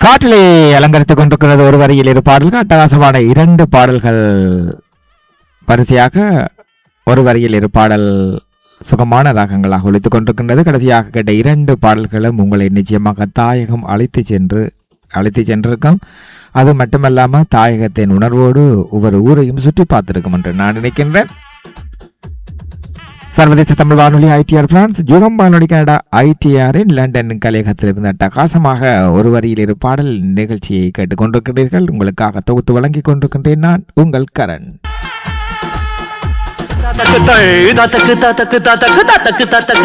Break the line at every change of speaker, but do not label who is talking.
காற்றிலே அலங்கரித்துக் கொண்டிருக்கிறது ஒரு வரியில் இரு பாடல்கள் அட்டகாசமான இரண்டு பாடல்கள் வரிசையாக ஒரு வரியில் இரு பாடல் சுகமான ராகங்களாக ஒழித்துக் கொண்டிருக்கின்றது கடைசியாக கேட்ட இரண்டு பாடல்களும் உங்களை நிச்சயமாக தாயகம் அழைத்து சென்று அழைத்து சென்றிருக்கும் அது மட்டுமல்லாம தாயகத்தின் உணர்வோடு ஒவ்வொரு ஊரையும் சுற்றி பார்த்திருக்கும் என்று நான் நினைக்கின்றேன் சர்வதேச தமிழ் வானொலி ஐடிஆர் பிரான்ஸ் யுகம் வானொலி கனடா ஐடிஆரின் லண்டன் கலையகத்திலிருந்து அட்டகாசமாக ஒரு வரியில் இரு பாடல் நிகழ்ச்சியை கேட்டுக்கொண்டிருக்கிறீர்கள் உங்களுக்காக தொகுத்து வழங்கிக் கொண்டிருக்கின்றேன் நான் உங்கள் கரண்
தத்தக்கு தத்தக்கு தத்தக்கு தத்தக்கு தத்தக்கு